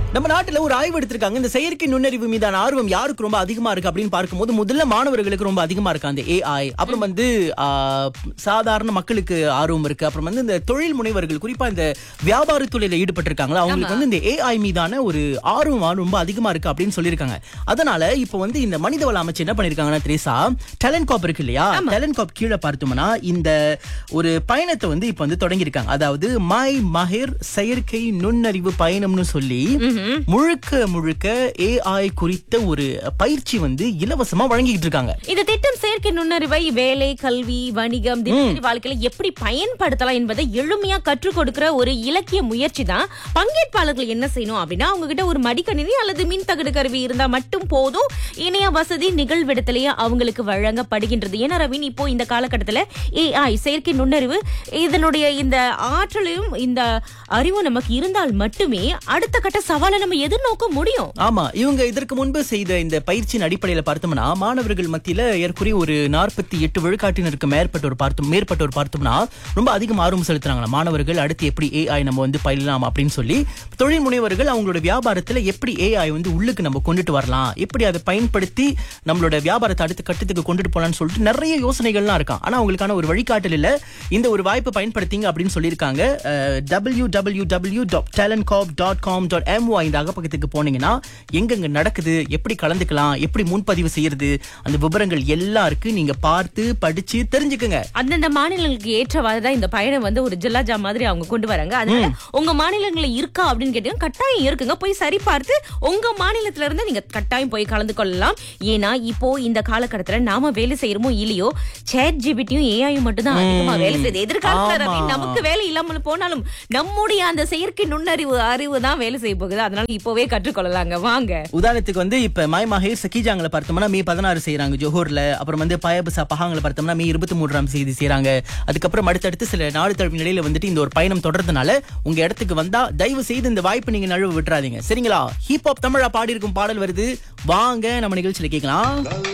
நம்ம நாட்டுல ஒரு ஆய்வு எடுத்திருக்காங்க இந்த செயற்கை நுண்ணறிவு மீதான ஆர்வம் யாருக்கு ரொம்ப அதிகமா இருக்கு அப்படின்னு பார்க்கும்போது முதல்ல மாணவர்களுக்கு ரொம்ப அதிகமா இருக்கு அந்த ஏஐ அப்புறம் வந்து ஆ, சாதாரண மக்களுக்கு ஆர்வம் இருக்கு அப்புறம் வந்து இந்த தொழில் முனைவர்கள் குறிப்பா இந்த வியாபார தொழில ஈடுபட்டிருக்காங்களா அவங்களுக்கு வந்து இந்த ஏஐ மீதான ஒரு ஆர்வம் ரொம்ப அதிகமா இருக்கு அப்படின்னு சொல்லியிருக்காங்க அதனால இப்போ வந்து இந்த மனிதவள அமைச்சு என்ன பண்ணிருக்காங்கன்னா திரேசா டேலண்ட் காப் இருக்கு இல்லையா டேலண்ட் காப் கீழே பார்த்தோம்னா இந்த ஒரு பயணத்தை வந்து இப்போ வந்து தொடங்கியிருக்காங்க அதாவது மை மஹிர் செயற்கை நுண்ணறிவு பயணம்னு சொல்லி முழுக்க முழுக்க ஏஐ குறித்த ஒரு பயிற்சி வந்து இலவசமா வழங்கிட்டு இருக்காங்க இந்த திட்டம் செயற்கை நுண்ணறிவை வேலை கல்வி வணிகம் தினசரி வாழ்க்கையில எப்படி பயன்படுத்தலாம் என்பதை எளிமையா கற்றுக் கொடுக்கிற ஒரு இலக்கிய முயற்சி தான் பங்கேற்பாளர்கள் என்ன செய்யணும் அப்படின்னா அவங்க கிட்ட ஒரு மடிக்கணினி அல்லது மின் தகடு கருவி இருந்தா மட்டும் போதும் இணைய வசதி நிகழ்விடத்திலேயே அவங்களுக்கு வழங்கப்படுகின்றது ஏன்னா ரவீன் இப்போ இந்த காலகட்டத்துல ஏஐ செயற்கை நுண்ணறிவு இதனுடைய இந்த ஆற்றலையும் இந்த அறிவும் நமக்கு இருந்தால் மட்டுமே அடுத்த கட்ட சவாலை நம்ம எதிர்நோக்க முடியும் ஆமா இவங்க இதற்கு முன்பு செய்த இந்த பயிற்சியின் அடிப்படையில பார்த்தோம்னா மாணவர்கள் மத்தியில ஏற்குறைய ஒரு நாற்பத்தி எட்டு விழுக்காட்டினருக்கு மேற்பட்டோர் பார்த்தோம் மேற்பட்டோர் பார்த்தோம்னா ரொம்ப அதிகம் ஆர்வம் செலுத்துறாங்களா மாணவர்கள் அடுத்து எப்படி ஏஐ நம்ம வந்து பயிலலாம் அப்படின்னு சொல்லி தொழில் முனைவர்கள் அவங்களோட வியாபாரத்துல எப்படி ஏஐ வந்து உள்ளுக்கு நம்ம கொண்டுட்டு வரலாம் எப்படி அதை பயன்படுத்தி நம்மளோட வியாபாரத்தை அடுத்த கட்டத்துக்கு கொண்டுட்டு போலாம்னு சொல்லிட்டு நிறைய யோசனைகள்லாம் இருக்கான் ஆனா அவங்களுக்கான ஒரு வழிகாட்டல் இல்ல இந்த ஒரு வாய்ப்பை பயன்படுத்திங்க அப்படின்னு சொல்லியிருக்காங்க W W W dot talent corp dot com dot MY இந்த அகப்பக்கத்துக்கு போனீங்கன்னா எங்கெங்க நடக்குது எப்படி கலந்துக்கலாம் எப்படி முன்பதிவு செய்யறது அந்த விவரங்கள் எல்லாம் இருக்கு நீங்க பார்த்து படிச்சு தெரிஞ்சுக்குங்க அந்தந்த மாநிலங்களுக்கு ஏற்றவாறு தான் இந்த பயணம் வந்து ஒரு ஜில்லாஜா மாதிரி அவங்க கொண்டு வராங்க அதனால உங்க மாநிலங்கள்ல இருக்கா அப்படின்னு கேட்டீங்கன்னா கட்டாயம் இருக்குங்க போய் சரி பார்த்து உங்க மாநிலத்துல இருந்து நீங்க கட்டாயம் போய் கலந்து கொள்ளலாம் ஏன்னா இப்போ இந்த காலகட்டத்துல நாம வேலை செய்யறோமோ இல்லையோ சேட் ஜிபிட்டியும் ஏஐயும் மட்டும் தான் அதிகமா வேலை செய்யுது எதிர்காலத்துல ஆமா. ரவி, நமக்கு வேலை இல்லாமல் போனாலும் நம்முடைய அந்த செயற்கை நுண்ணறிவு அறிவு தான் வேலை செய்ய போகுது அதனால இப்போவே கற்றுக்கொள்ளலாங்க வாங்க உதாரணத்துக்கு வந்து இப்ப மாய் மகேஷ் சக்கிஜாங்களை பார்த்தோம்னா மே பதினாறு செய்யறாங்க ஜோஹர்ல அப்புறம் வந்து பயபசா பஹாங்களை பார்த்தோம்னா மே இருபத்தி மூன்றாம் தேதி செய்யறாங்க அதுக்கப்புறம் அடுத்தடுத்து சில நாடு தழுவிய நிலையில வந்துட்டு இந்த ஒரு பயணம் தொடர்றதுனால உங்க இடத்துக்கு வந்தா தயவு செய்து இந்த வாய்ப்பு நீங்க நழுவ விட்டுறாதீங்க சரிங்களா ஹிப் ஹாப் தமிழா பாடி இருக்கும் பாடல் வருது வாங்க நம்ம நிகழ்ச்சியில கேட்கலாம்